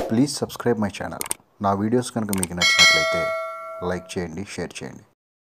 please subscribe my channel నా videos కనుక మీకు నచ్చినట్లయితే లైక్ చేయండి షేర్ చేయండి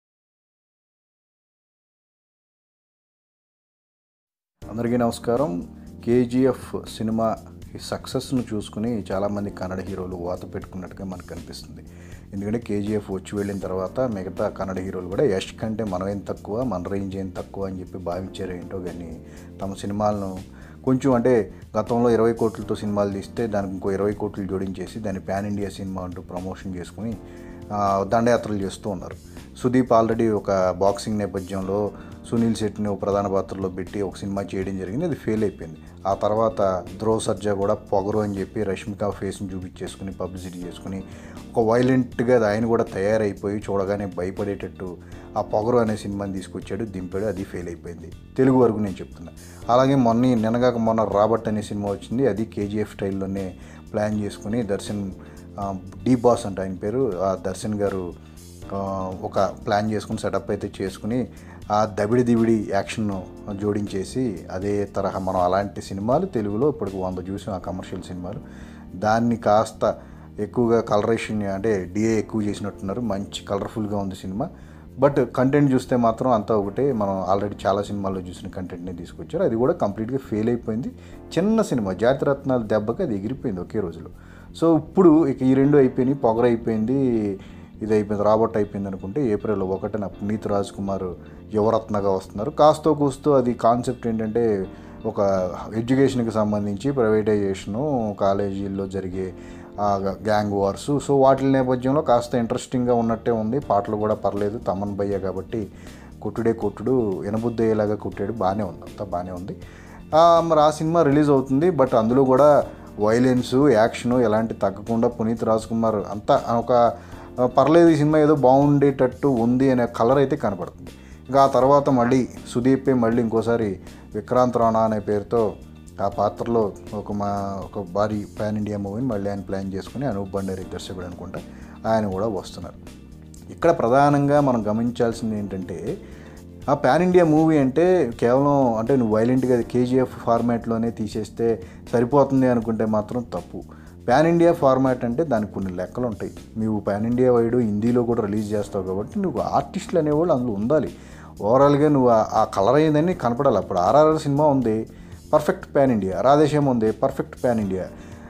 అందరికీ నమస్కారం కేజీఎఫ్ సినిమా ఈ సక్సెస్ను చూసుకుని చాలామంది కన్నడ హీరోలు వాత పెట్టుకున్నట్టుగా మనకు కనిపిస్తుంది ఎందుకంటే కేజీఎఫ్ వచ్చి వెళ్ళిన తర్వాత మిగతా కన్నడ హీరోలు కూడా యష్ కంటే మనం ఏం తక్కువ మన రేంజ్ ఏం తక్కువ అని చెప్పి భావించారు ఏంటో కానీ తమ సినిమాలను కొంచెం అంటే గతంలో ఇరవై కోట్లతో సినిమాలు తీస్తే దానికి ఇంకో ఇరవై కోట్లు జోడించేసి దాన్ని ప్యాన్ ఇండియా సినిమా అంటూ ప్రమోషన్ చేసుకుని ఆ, దండయాత్రలు చేస్తూ ఉన్నారు సుదీప్ ఆల్రెడీ ఒక బాక్సింగ్ నేపథ్యంలో సునీల్ శెట్టిని ఒక ప్రధాన పాత్రలో పెట్టి ఒక సినిమా చేయడం జరిగింది అది ఫెయిల్ అయిపోయింది ఆ తర్వాత ధ్రువ సర్జా కూడా పొగరు అని చెప్పి రష్మిక ఫేస్ని చూపించేసుకుని పబ్లిసిటీ చేసుకుని ఒక వైలెంట్గా ఆయన కూడా తయారైపోయి చూడగానే భయపడేటట్టు ఆ పొగరు అనే సినిమాని తీసుకొచ్చాడు దింపాడు అది ఫెయిల్ అయిపోయింది తెలుగు వరకు నేను చెప్తున్నా అలాగే మొన్న నిన్నగాక మొన్న రాబర్ట్ అనే సినిమా వచ్చింది అది కేజీఎఫ్ స్టైల్లోనే ప్లాన్ చేసుకుని దర్శన్ ఆ, డీ బాస్ అంటే ఆయన పేరు ఆ దర్శన్ గారు ఆ, ఒక ప్లాన్ చేసుకుని సెటప్ అయితే చేసుకుని ఆ దబిడి దివిడి యాక్షన్ జోడించేసి అదే తరహా మనం అలాంటి సినిమాలు తెలుగులో ఇప్పటికి వంద చూసాం ఆ కమర్షియల్ సినిమాలు దాన్ని కాస్త ఎక్కువగా కలరేషన్ అంటే డిఏ ఎక్కువ చేసినట్టున్నారు మంచి కలర్ఫుల్గా ఉంది సినిమా బట్ కంటెంట్ చూస్తే మాత్రం అంతా ఒకటే మనం ఆల్రెడీ చాలా సినిమాల్లో చూసిన కంటెంట్ని తీసుకొచ్చారు అది కూడా కంప్లీట్గా ఫెయిల్ అయిపోయింది చిన్న సినిమా జాతిరత్నాల దెబ్బకి అది ఎగిరిపోయింది ఒకే రోజులో సో ఇప్పుడు ఇక ఈ రెండు అయిపోయినాయి పొగర అయిపోయింది ఇది అయిపోయింది రాబర్ట్ అయిపోయింది అనుకుంటే ఏప్రిల్ ఒకటిన పునీత్ రాజ్ కుమార్ యువరత్నగా వస్తున్నారు కాస్తో కూస్తో అది కాన్సెప్ట్ ఏంటంటే ఒక ఎడ్యుకేషన్కి సంబంధించి ప్రైవేటైజేషను కాలేజీల్లో జరిగే ఆ గ్యాంగ్ వార్స్ సో వాటి నేపథ్యంలో కాస్త ఇంట్రెస్టింగ్గా ఉన్నట్టే ఉంది పాటలు కూడా పర్లేదు తమన్ భయ్య కాబట్టి కొట్టుడే కొట్టుడు ఎనబుద్దయ్యేలాగా కొట్టాడు బాగానే ఉంది అంతా బాగానే ఉంది ఆ, మరి ఆ సినిమా రిలీజ్ అవుతుంది బట్ అందులో కూడా వైలెన్స్ యాక్షన్ ఎలాంటి తగ్గకుండా పునీత్ రాజ్ కుమార్ అంతా ఒక ఆ, పర్లేదు ఈ సినిమా ఏదో బాగుండేటట్టు ఉంది అనే కలర్ అయితే కనపడుతుంది ఇంకా ఆ తర్వాత మళ్ళీ సుదీప్ మళ్ళీ ఇంకోసారి విక్రాంత్ రాణా అనే పేరుతో ఆ పాత్రలో ఒక మా ఒక భారీ పాన్ ఇండియా మూవీని మళ్ళీ ఆయన ప్లాన్ చేసుకుని అనూప్ బండేరి దర్శకుడు అనుకుంటా ఆయన కూడా వస్తున్నారు ఇక్కడ ప్రధానంగా మనం గమనించాల్సింది ఏంటంటే ఆ పాన్ ఇండియా మూవీ అంటే కేవలం అంటే నువ్వు వైలెంట్గా కేజీఎఫ్ ఫార్మాట్లోనే తీసేస్తే సరిపోతుంది అనుకుంటే మాత్రం తప్పు పాన్ ఇండియా ఫార్మాట్ అంటే దానికి కొన్ని లెక్కలు ఉంటాయి నువ్వు పాన్ ఇండియా వైడ్ హిందీలో కూడా రిలీజ్ చేస్తావు కాబట్టి నువ్వు ఆర్టిస్టులు అనేవాళ్ళు అందులో ఉండాలి ఓవరాల్గా నువ్వు ఆ- ఆ కలర్ అయ్యిందని కనపడాలి అప్పుడు ఆర్ఆర్ఆర్ సినిమా ఉంది పర్ఫెక్ట్ పాన్ ఇండియా రాధేశ్యామ్ ఉంది perfect pan India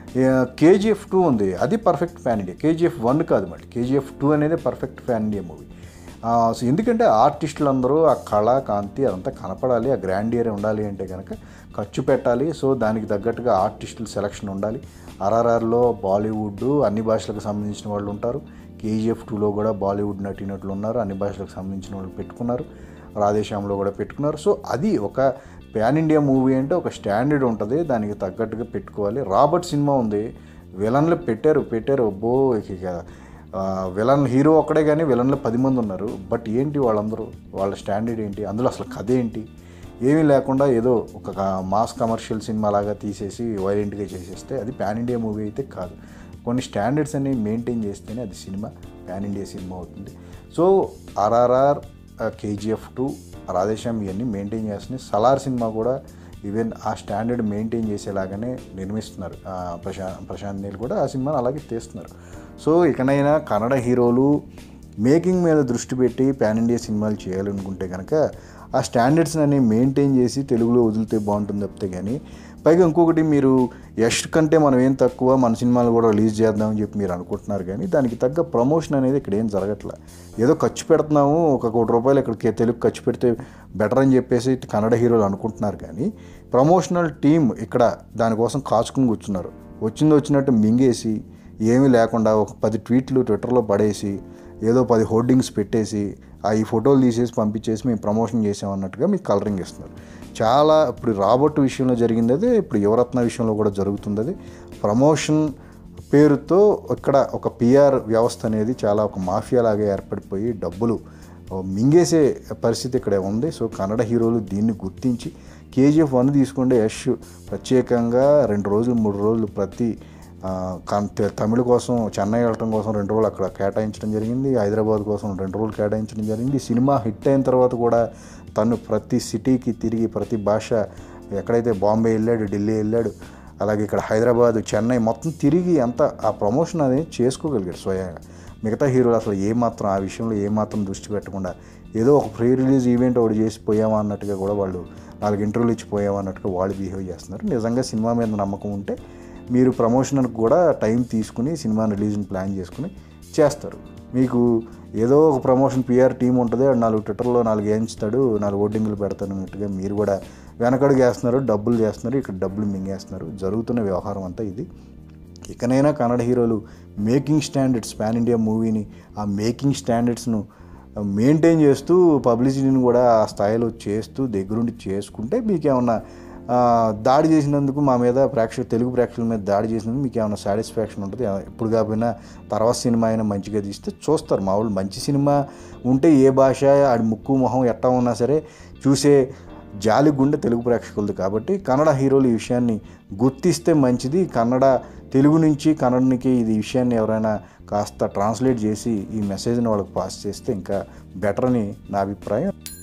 KGF two ఉంది అది perfect pan India KGF one కాదు మళ్ళీ కేజీఎఫ్ టూ అనేది perfect pan India movie so ఎందుకంటే ఆర్టిస్టులు అందరూ ఆ కళ కాంతి అదంతా కనపడాలి ఆ గ్రాండియర్ ఉండాలి అంటే కనుక ఖర్చు పెట్టాలి సో దానికి తగ్గట్టుగా ఆర్టిస్టుల సెలక్షన్ ఉండాలి ఆర్ఆర్ఆర్లో బాలీవుడ్ అన్ని భాషలకు సంబంధించిన వాళ్ళు ఉంటారు కేజీఎఫ్ టూలో కూడా బాలీవుడ్ నటీనటులు ఉన్నారు అన్ని భాషలకు సంబంధించిన వాళ్ళు పెట్టుకున్నారు రాధేశ్యామ్లో కూడా పెట్టుకున్నారు సో అది ఒక ప్యాన్ ఇండియా మూవీ అంటే ఒక స్టాండర్డ్ ఉంటుంది దానికి తగ్గట్టుగా పెట్టుకోవాలి రాబర్ట్ సినిమా ఉంది విలన్లు పెట్టారు పెట్టారు అబ్బో ఇక ఇక, ఆ, విలన్ హీరో ఒక్కడే కానీ విలన్లు పది మంది ఉన్నారు బట్ ఏంటి వాళ్ళందరూ వాళ్ళ స్టాండర్డ్ ఏంటి అందులో అసలు కథ ఏంటి ఏమీ లేకుండా ఏదో ఒక క- మాస్ కమర్షియల్ సినిమా లాగా తీసేసి వైలెంట్గా చేసేస్తే అది పాన్ ఇండియా మూవీ అయితే కాదు కొన్ని స్టాండర్డ్స్ అనేవి మెయింటైన్ చేస్తేనే అది సినిమా పాన్ ఇండియా సినిమా అవుతుంది so RRR KGF two Radhe Shyam ఇవన్నీ మెయింటైన్ చేస్తున్నాయి సలార్ సినిమా కూడా ఈవెన్ ఆ స్టాండర్డ్ మెయింటైన్ చేసేలాగానే నిర్మిస్తున్నారు ఆ, ప్రశా ప్రశాంత్ నీల్ కూడా ఆ సినిమాని అలాగే తీస్తున్నారు సో ఇకనైనా కన్నడ హీరోలు మేకింగ్ మీద దృష్టి పెట్టి పాన్ ఇండియా సినిమాలు చేయాలనుకుంటే కనుక ఆ స్టాండర్డ్స్ని అన్ని మెయింటైన్ చేసి తెలుగులో వదిలితే బాగుంటుంది తప్పితే కానీ పైగా ఇంకొకటి మీరు యష్ కంటే మనం ఏం తక్కువ మన సినిమాలు కూడా రిలీజ్ చేద్దామని చెప్పి మీరు అనుకుంటున్నారు కానీ దానికి తగ్గ ప్రమోషన్ అనేది ఇక్కడ ఏం జరగట్లే ఏదో ఖర్చు పెడుతున్నాము ఒక కోటి రూపాయలు ఇక్కడ తెలుగు ఖర్చు పెడితే బెటర్ అని చెప్పేసి కన్నడ హీరోలు అనుకుంటున్నారు కానీ ప్రమోషనల్ టీం ఇక్కడ దానికోసం కాచుకుని కూర్చున్నారు వచ్చింది వచ్చినట్టు మింగేసి ఏమీ లేకుండా ఒక పది ట్వీట్లు ట్విట్టర్లో పడేసి ఏదో పది హోర్డింగ్స్ పెట్టేసి ఆ ఈ ఫోటోలు తీసేసి పంపించేసి మేము ప్రమోషన్ చేసామన్నట్టుగా మీకు కలరింగ్ ఇస్తున్నారు చాలా ఇప్పుడు రాబర్ట్ విషయంలో జరిగింది అదే ఇప్పుడు యువరత్న విషయంలో కూడా జరుగుతుంది అది ప్రమోషన్ పేరుతో ఇక్కడ ఒక పిఆర్ వ్యవస్థ అనేది చాలా ఒక మాఫియా లాగా ఏర్పడిపోయి డబ్బులు మింగేసే పరిస్థితి ఇక్కడ ఉంది సో కన్నడ హీరోలు దీన్ని గుర్తించి కేజీఎఫ్ వన్ తీసుకుంటే యష్ ప్రత్యేకంగా రెండు రోజులు మూడు రోజులు ప్రతి ఆ, కన్- తె- తమిళ కోసం చెన్నై వెళ్ళటం కోసం రెండు రోజులు అక్కడ కేటాయించడం జరిగింది హైదరాబాద్ కోసం రెండు రోజులు కేటాయించడం జరిగింది ఈ సినిమా హిట్ అయిన తర్వాత కూడా తను ప్రతి సిటీకి తిరిగి ప్రతి భాష ఎక్కడైతే బాంబే వెళ్ళాడు ఢిల్లీ వెళ్ళాడు అలాగే ఇక్కడ హైదరాబాద్ చెన్నై మొత్తం తిరిగి అంత ఆ ప్రమోషన్ అనేది చేసుకోగలిగాడు స్వయంగా మిగతా హీరోలు అసలు ఏమాత్రం ఆ విషయంలో ఏమాత్రం దృష్టి పెట్టకుండా ఏదో ఒక ప్రీ రిలీజ్ ఈవెంట్ ఒకటి చేసి పోయామా అన్నట్టుగా కూడా వాళ్ళు నాలుగు ఇంటర్వ్యూలు ఇచ్చి పోయామా అన్నట్టుగా వాళ్ళు బిహేవ్ చేస్తున్నారు నిజంగా సినిమా మీద నమ్మకం ఉంటే మీరు ప్రమోషన్కి కూడా టైం తీసుకుని సినిమా రిలీజ్ని ప్లాన్ చేసుకుని చేస్తారు మీకు ఏదో ఒక ప్రమోషన్ పిఆర్ టీం ఉంటుంది వాడు నాలుగు ట్విట్టర్లో నాలుగు వేయించుతాడు నాలుగు ఓటింగ్లు పెడతాడు అన్నట్టుగా మీరు కూడా వెనకడుగు వేస్తున్నారు డబ్బులు చేస్తున్నారు ఇక్కడ డబ్బులు మింగేస్తున్నారు జరుగుతున్న వ్యవహారం అంతా ఇది ఇకనైనా కన్నడ హీరోలు మేకింగ్ స్టాండర్డ్స్ పాన్ ఇండియా మూవీని ఆ మేకింగ్ స్టాండర్డ్స్ను మెయింటైన్ చేస్తూ పబ్లిసిటీని కూడా ఆ స్థాయిలో చేస్తూ దగ్గరుండి చేసుకుంటే మీకేమన్నా ఆ, దాడి చేసినందుకు మా మీద ప్రేక్షకు తెలుగు ప్రేక్షకుల మీద దాడి చేసినందుకు మీకు ఏమైనా సాటిస్ఫాక్షన్ ఉంటుంది ఎప్పుడు కాకపోయినా తర్వాత సినిమా అయినా మంచిగా తీస్తే చూస్తారు మా వాళ్ళు మంచి సినిమా ఉంటే ఏ భాష ఆడి ముక్కు మొహం ఎట్టా ఉన్నా సరే చూసే జాలి గుండె తెలుగు ప్రేక్షకులది కాబట్టి కన్నడ హీరోలు ఈ విషయాన్ని గుర్తిస్తే మంచిది కన్నడ తెలుగు నుంచి కన్నడనికి ఇది విషయాన్ని ఎవరైనా కాస్త ట్రాన్స్లేట్ చేసి ఈ మెసేజ్ని వాళ్ళకి పాస్ చేస్తే ఇంకా బెటర్ అని నా అభిప్రాయం